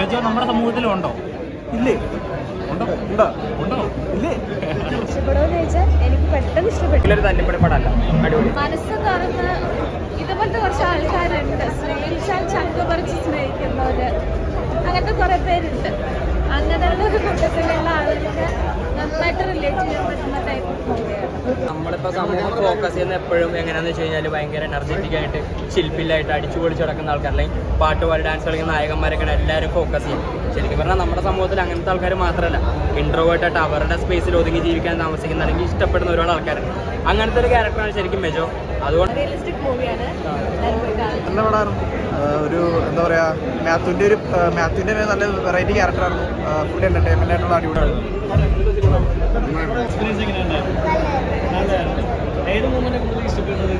മെജോ നമ്മുടെ സമൂഹത്തിലും ഉണ്ടോ ഇല്ലേ ഉണ്ടോ ഉണ്ടോ ഉണ്ടോ ഇല്ലേ ഇഷ്ടപ്പെടുമെന്ന് ചോദിച്ചാൽ എനിക്ക് പെട്ടെന്ന് ഇഷ്ടപ്പെട്ടു ഒരു തല്ലിപ്പൊളി പടമല്ല അടിപൊളി മനസ്സ് തുറന്ന് ഇതുപോലത്തെ കുറച്ച് ആൾക്കാരുണ്ട് സ്നേഹിച്ചാൽ ചങ്ക പറിച്ച് സ്നേഹിക്കുന്നവര് അങ്ങനത്തെ കുറെ പേരുണ്ട് അങ്ങനെയുള്ള ഒരു കൂട്ടത്തിലുള്ള ആളുകൾക്ക് നന്നായിട്ട് റിലേറ്റ് ചെയ്യാൻ പറ്റുന്ന ടൈപ്പ് മൂവിയാണ് നമ്മളിപ്പോൾ സമൂഹം ഫോക്കസ് ചെയ്യുന്ന എപ്പോഴും എങ്ങനെയാണെന്ന് വെച്ച് കഴിഞ്ഞാൽ ഭയങ്കര എനർജറ്റിക് ആയിട്ട് ശില്പിലായിട്ട് അടിച്ചു പൊളിച്ച് കിടക്കുന്ന ആൾക്കാർ അല്ലെങ്കിൽ പാട്ട് പാടി ഡാൻസ് കളിക്കുന്ന നായകന്മാരൊക്കെയാണ് എല്ലാവരും ഫോക്കസ് ചെയ്യും ശരിക്കും പറഞ്ഞാൽ നമ്മുടെ സമൂഹത്തിൽ അങ്ങനത്തെ ആൾക്കാർ മാത്രമല്ല ഇൻട്രോവേർട്ട് ആയിട്ട് അവരുടെ സ്പേസിൽ ഒതുങ്ങി ജീവിക്കാൻ താമസിക്കുന്ന അല്ലെങ്കിൽ ഇഷ്ടപ്പെടുന്ന ഒരുപാട് ആൾക്കാരുണ്ട് അങ്ങനത്തെ ഒരു ക്യാരക്ടറാണ് ശരിക്കും മെജോ അതുകൊണ്ട് റിയലിസ്റ്റിക് മൂവിയാണ് എല്ലാവരും പോയി കാണും നല്ല പടമായിരുന്നു ഒരു എന്താ പറയാ മാത്യുവിന്റെ ഒരു മാത്യുവിന്റെ നല്ല വെറൈറ്റി ക്യാരക്ടറായിരുന്നു ഫുൾ എന്റർടൈൻമെന്റ് ആയിട്ടുള്ള അടിപൊളിയാണ് എക്സ്പീരിയൻസ് എങ്ങനെയുണ്ടായിരുന്നു ഏത് മൂമെന്റ് കൂടുതൽ ഇഷ്ടപ്പെട്ടത്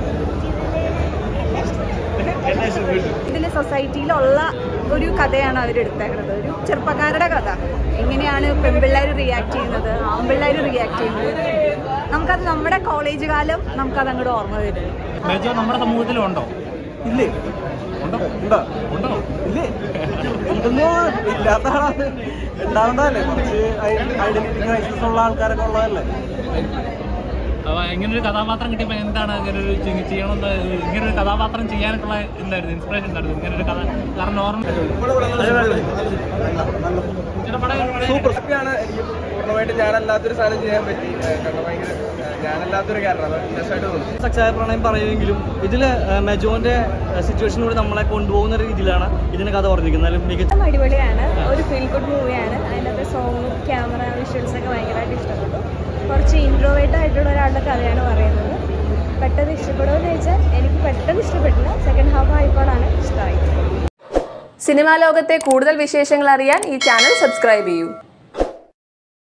എന്താ ഇഷ്ടപ്പെട്ടു ഇതിൽ സൊസൈറ്റിയിലുള്ള ഒരു കഥയാണ് അവരെടുത്തേക്കുന്നത് ഒരു ചെറുപ്പക്കാരുടെ കഥ എങ്ങനെയാണ് പെൺപിള്ളേർ റിയാക്ട് ചെയ്യുന്നത് ആൺപിള്ളേർ റിയാക്ട് ചെയ്യുന്നത് നമുക്കത് നമ്മുടെ കോളേജ് കാലം നമുക്കത് അങ്ങോട്ട് ഓർമ്മ വരും മെജോ നമ്മുടെ സമൂഹത്തിലും ഉണ്ടോ ഇല്ലേ ഉണ്ടോ ഉണ്ടോ ഉണ്ടോ ഇല്ലേ ഇതൊന്നും ഇല്ലാത്ത ആളാണ് ഉണ്ടാവുന്നതല്ലേ കുറച്ച് ഐഡന്റിറ്റി ക്രൈസിസ് ഉള്ള ആൾക്കാരൊക്കെ ഉള്ളതല്ലേ അപ്പൊ ഇങ്ങനെ ഒരു കഥാപാത്രം കിട്ടിയപ്പോൾ എന്താണ് ഇങ്ങനെ ഒരു ചെയ്- ചെയ്യണമെന്ന് ഇങ്ങനെ ഒരു കഥാപാത്രം ചെയ്യാനൊക്കെയുള്ള എന്തായിരുന്നു ഇൻസ്പിറേഷൻ ഉണ്ടായിരുന്നു ഇങ്ങനെ ഒരു കഥ കാരണം നോർമൽ സൂപ്പർ ആണ് എനിക്ക് പൂർണ്ണമായിട്ട് ഞാനല്ലാത്തൊരു സാധനം ചെയ്യാൻ പറ്റി കാരണം ഭയങ്കര ഞാനല്ലാത്തൊരു ക്യാരക്ടറാണ് ഇൻട്രസ്റ്റ് തോന്നുന്നു സച്ചായ പ്രണയം പറയുമെങ്കിലും ഇതിൽ മെജോന്റെ സിറ്റുവേഷനിലൂടെ നമ്മളെ കൊണ്ടുപോകുന്ന രീതിയിലാണ് ഇതിന് കഥ പറഞ്ഞിരിക്കുന്നത് എന്നാലും മികച്ച ഏറ്റവും അടിപൊളിയാണ് ഒരു ഫീൽ ഗുഡ് മൂവിയാണ് അതിനകത്ത് സോങ്ങും ക്യാമറ വിഷ്വൽസ് ഒക്കെ ഭയങ്കരമായിട്ട് ഇഷ്ടപ്പെട്ടു കുറച്ച് ഇൻട്രോവേറ്റ് ആയിട്ടുള്ള ഒരാളുടെ കഥയാണ് പറയുന്നത് പെട്ടെന്ന് ഇഷ്ടപ്പെടുമെന്ന് ചോദിച്ചാൽ എനിക്ക് പെട്ടെന്ന് ഇഷ്ടപ്പെട്ടില്ല സെക്കൻഡ് ഹാഫ് ആയപ്പോഴാണ് ഇഷ്ടമായി സിനിമാ ലോകത്തെ കൂടുതൽ വിശേഷങ്ങൾ അറിയാൻ ഈ ചാനൽ സബ്സ്ക്രൈബ് ചെയ്യൂ